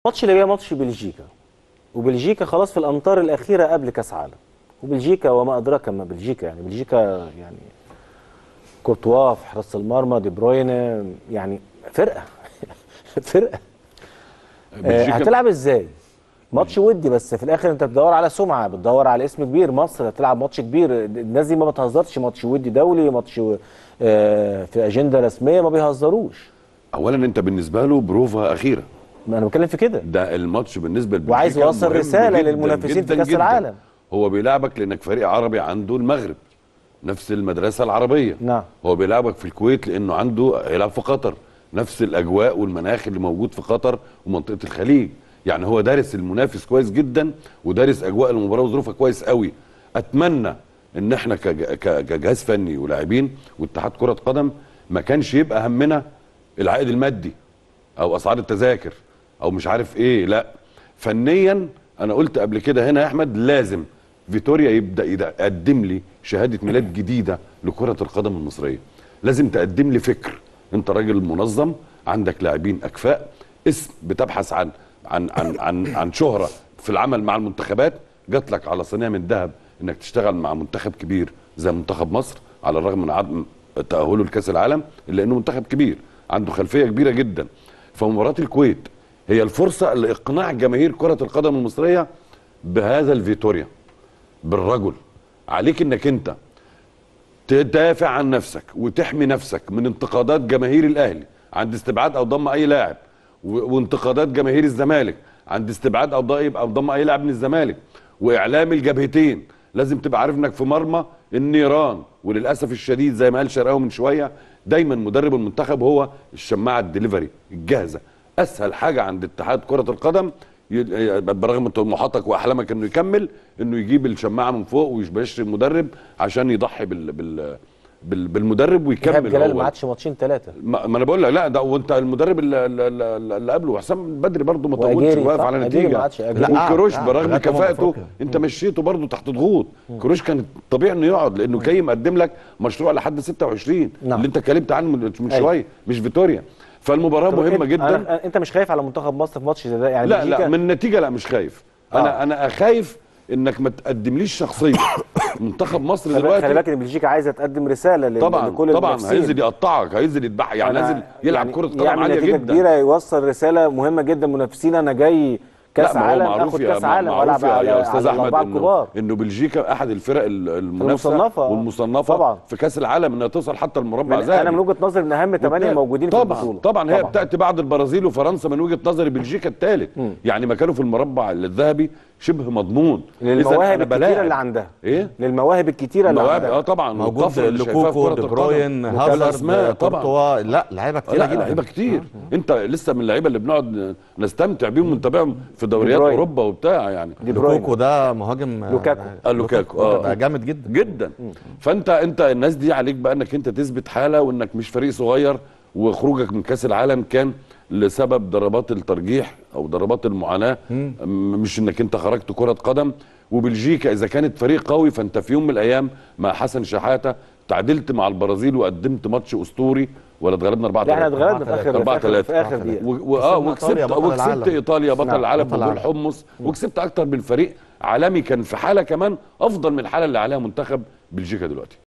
الماتش اللي جاي ماتش بلجيكا وبلجيكا خلاص في الامتار الاخيره قبل كاس عالم وبلجيكا وما ادراك ما بلجيكا يعني بلجيكا يعني كورتوا في حراسه المرمى دي بروين يعني فرقه فرقه آه، بلجيكا هتلعب ازاي؟ ماتش ودي بس في الاخر انت بتدور على سمعه بتدور على اسم كبير مصر هتلعب ماتش كبير الناس دي ما بتهزرش ماتش ودي دولي ماتش آه، في اجنده رسميه ما بيهزروش اولا انت بالنسبه له بروفا اخيره ما انا بتكلم في كده ده الماتش بالنسبه لبلجيكا وعايز يوصل مهم رسالة جداً للمنافسين في جداً كأس جداً. العالم. هو بيلعبك لانك فريق عربي عنده المغرب نفس المدرسه العربيه نعم. هو بيلعبك في الكويت لانه عنده هيلعب في قطر نفس الاجواء والمناخ اللي موجود في قطر ومنطقه الخليج يعني هو دارس المنافس كويس جدا ودارس اجواء المباراه وظروفها كويس قوي اتمنى ان احنا كج- ك- كجهاز فني ولاعبين واتحاد كره قدم ما كانش يبقى همنا العائد المادي او اسعار التذاكر او مش عارف ايه لا فنيا انا قلت قبل كده هنا يا احمد لازم فيتوريا يبدا يدا- يقدم لي شهاده ميلاد جديده لكره القدم المصريه لازم تقدم لي فكر انت راجل منظم عندك لاعبين اكفاء اسم بتبحث عن عن عن عن, عن شهره في العمل مع المنتخبات جات لك على صينيه من ذهب انك تشتغل مع منتخب كبير زي منتخب مصر على الرغم من عدم تاهله لكاس العالم الا انه منتخب كبير عنده خلفيه كبيره جدا فمباراه الكويت هي الفرصه لاقناع جماهير كره القدم المصريه بهذا الفيتوريا بالرجل عليك انك انت تدافع عن نفسك وتحمي نفسك من انتقادات جماهير الاهلي عند استبعاد او ضم اي لاعب و- وانتقادات جماهير الزمالك عند استبعاد او ضم او ضم اي لاعب من الزمالك واعلام الجبهتين لازم تبقى عارف انك في مرمى النيران وللاسف الشديد زي ما قال شرقاوي من شويه دايما مدرب المنتخب هو الشماعه الدليفري الجاهزه اسهل حاجه عند اتحاد كره القدم ي- برغم طموحاتك واحلامك انه يكمل انه يجيب الشماعه من فوق ويشتري المدرب عشان يضحي بال بال بال بالمدرب ايهاب ويكمل جلال هو. ما عادش ماتشين ثلاثه ما ما انا بقول لك لا ده وانت المدرب اللي, اللي, اللي قبله حسام بدري برضه ما طولش وأجيري، واقف صح؟ على أجيري ما نتيجه عادش أجيري. لا، وكروش قعد- برغم قعد لغاية أمم كفاءته أفريقيا. انت مشيته برضه تحت ضغوط كروش كان طبيعي انه يقعد لانه جاي مقدم لك مشروع لحد 26 نعم. اللي انت اتكلمت عنه من من أيوة. شويه مش فيتوريا فالمباراه طب مهمه أنت- جدا أنا انت مش خايف على منتخب مصر في ماتش زي ده يعني لا بلجيكا- لا من النتيجه لا مش خايف انا آه. انا خايف انك ما تقدمليش شخصيه منتخب مصر خلي بالك- خلي دلوقتي بالك ان بلجيكا عايزه تقدم رساله لل- طبعا لكل طبعا المنافسين. هينزل يقطعك هينزل يذبح يعني أنا- نازل يلعب يعني كره قدم يعمل عاليه نتيجة جدا كبيره يوصل رساله مهمه جدا منافسين انا جاي كاس لا ما هو عالم معروف اخد يا كاس عالم معروف والعب يا, على يا استاذ على احمد الاربعه انه الكبار انه بلجيكا احد الفرق ال- المنافسه المصنفة. والمصنفه طبعا. في كاس العالم انها توصل حتى المربع من الذهبي انا من وجهه نظري ان اهم ثمانيه وبتاع- موجودين طبعا في البطوله طبعا هي بتاتي بعد البرازيل وفرنسا من وجهه نظري بلجيكا الثالث يعني مكانه في المربع الذهبي شبه مضمون إذن للمواهب أنا الكتيره بلاعب. اللي عندها ايه للمواهب الكتيره اللي مواهب اه عندها طبعا موجود والطفرة اللي شايفاها في لوكوكو كرة دي القدم. بروين والأسماء هافرد طبعا كورتوا لا لعيبه كتير لا جدا لعيبه كتير انت لسه من اللعيبه اللي بنقعد نستمتع بيهم ونتابعهم في دوريات بروين. اوروبا وبتاع يعني دي بروين لوكوكو ده مهاجم لوكاكو. آه، لوكاكو، آه. ده جامد جدا جدا فانت انت الناس دي عليك بقى انك انت تثبت حاله وانك مش فريق صغير وخروجك من كاس العالم كان لسبب ضربات الترجيح او ضربات المعاناه م- مش انك انت خرجت كره قدم وبلجيكا اذا كانت فريق قوي فانت في يوم من الايام مع حسن شحاته تعادلت مع البرازيل وقدمت ماتش اسطوري ولا اتغلبنا 4 لا احنا 3 اتغلبنا في اخر 4 في آخر- 3 في اخر دقيقه و- و- اه كسبنا وكسبت إيطاليا بطل وكسبت العالم. ايطاليا بطل نعم، العالم بطل بجول العالم. حمص وكسبت اكتر من فريق عالمي كان في حاله كمان افضل من الحاله اللي عليها منتخب بلجيكا دلوقتي